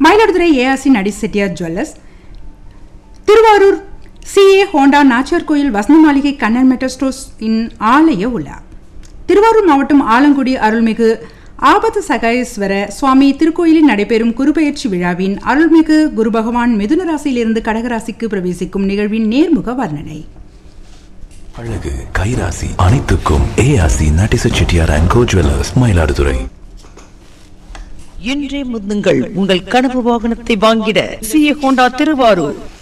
Mayiladuthurai ARC நடி Chettiar jewellers Thiruvarur CA Honda Nachiyar Koil Vasantha மாளிகை Kannan metal stores இன் ஆலய உலா திருவாரூர் மாவட்டம் ஆலங்குடி அருள்மிகு ஆபத்து சகாயேஸ்வர சுவாமி திருக்கோயிலில் நடைபெறும் குருபெயர்ச்சி விழாவின் அருள்மிகு குரு பகவான் மிதுன ராசியிலிருந்து கடகராசிக்கு பிரவேசிக்கும் நிகழ்வின் நேர்முக வர்ணனை அழகு கைராசி அனைத்துக்கும் ஏஆசி நட்டிச Chettiar and co jewellers Mayiladuthurai இன்றே முந்துங்கள் உங்கள் கனவு வாகனத்தை வாங்கிட சிஏ ஹோண்டா திருவாரூர்